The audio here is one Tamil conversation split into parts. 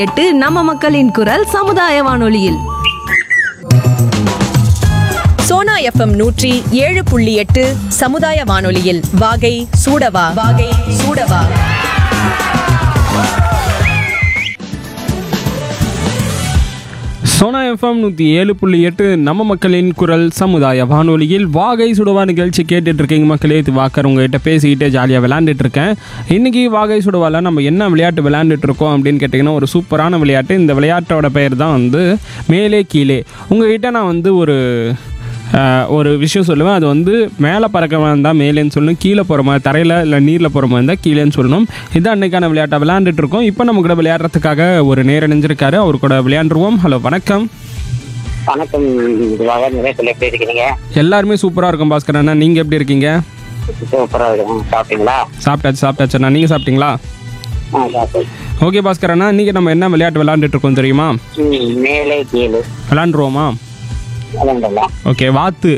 எட்டு நம்ம மக்களின் குரல் சமுதாய வானொலியில் சோனா எஃப்எம் நூற்றி ஏழு புள்ளி எட்டு சமுதாய வானொலியில் வாகை சூடவா வாகை சூடவா சோனா எஃப்எம் நூற்றி ஏழு புள்ளி எட்டு நம்ம மக்களின் குரல் சமுதாய வானொலியில் வாகை சுடுவா நிகழ்ச்சி கேட்டுட்டு இருக்கீங்க மக்களே இது வாக்கர் உங்ககிட்ட பேசிக்கிட்டே ஜாலியாக விளையாண்டுட்டு இருக்கேன் இன்னைக்கு வாகை சுடுவாவில் நம்ம என்ன விளையாட்டு விளையாண்டுட்டு இருக்கோம் அப்படின்னு கேட்டிங்கன்னா ஒரு சூப்பரான விளையாட்டு இந்த விளையாட்டோட பெயர் தான் வந்து மேலே கீழே உங்ககிட்ட நான் வந்து ஒரு ஆஹ், ஒரு விஷயம் சொல்லுவேன் அது வந்து மேலே பறக்க இருந்தால் மேலேன்னு சொல்லணும் கீழே போகிற மாதிரி தரையில் இல்லை நீரில் போகிற மாதிரி இருந்தால் கீழேன்னு சொல்லணும் இதுதான் அன்னைக்கான விளையாட்டை விளையாண்டுட்டு இருக்கோம் இப்போ நம்ம கூட விளையாடுறதுக்காக ஒரு நேர் இணைஞ்சிருக்காரு அவர் கூட விளையாண்டுருவோம் ஹலோ வணக்கம் வணக்கம் இதுவாக நிறைய சொல்லி எப்படி இருக்கிறீங்க எல்லாருமே சூப்பராக இருக்கும் பாஸ்கர் அண்ணா நீங்கள் எப்படி இருக்கீங்க சூப்பரா இருக்கும் சாப்பிட்டீங்களா சாப்பிட்டாச்சு சாப்பிட்டாச்சு அண்ணா நீங்கள் சாப்பிட்டீங்களா ஆ சாப்பிட்டு ஓகே பாஸ்கர் அண்ணா இன்றைக்கி நம்ம என்ன விளையாட்டு விளையாண்டுட்டு இருக்கோம் தெரியுமா ம், மேலே கீழே விளையாண்டுருவோமா விளையாண்டலாம் ஓகே வாத்து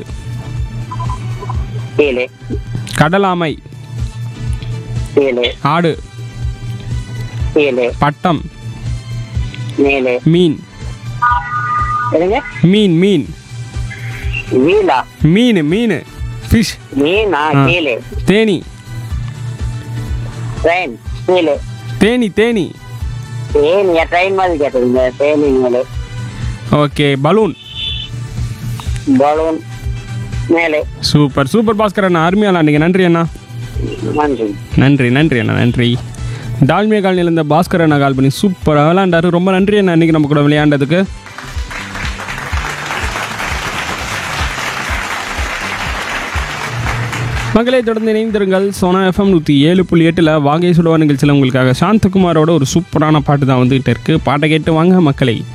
கீழே கடலாமை கீழே ஆடு கீழே பட்டம் மேலே மீன் எதுங்க மீன் மீன் வீலா மீன் மீன் ஃபிஷ் மீனா ஆ. கீழே தேனி ட்ரெயின் கீழே தேனி தேனி தேனியா ட்ரெயின் மாதிரி கேட்டதுங்க தேனி மேலே ஓகே பலூன் பலூன் மேலே சூப்பர் சூப்பர் பாஸ்கர் அண்ணா அருமையாக விளாண்டிங்க நன்றி அண்ணா நன்றி நன்றி நன்றி அண்ணா நன்றி டால்மியா காலனியில் இருந்த பாஸ்கர் அண்ணா கால் பண்ணி சூப்பராக விளையாண்டாரு ரொம்ப நன்றி அண்ணா இன்னைக்கு நம்ம கூட விளையாண்டதுக்கு மக்களை தொடர்ந்து இணைந்திருங்கள் சோனா எஃப்எம் நூற்றி ஏழு புள்ளி எட்டில் வாகை சுடுவா நிகழ்ச்சியில் உங்களுக்காக சாந்தகுமாரோட ஒரு சூப்பரான பாட்டு தான் வந்துகிட்டு இருக்கு பாட்டை கேட்டு வாங்க மக்களை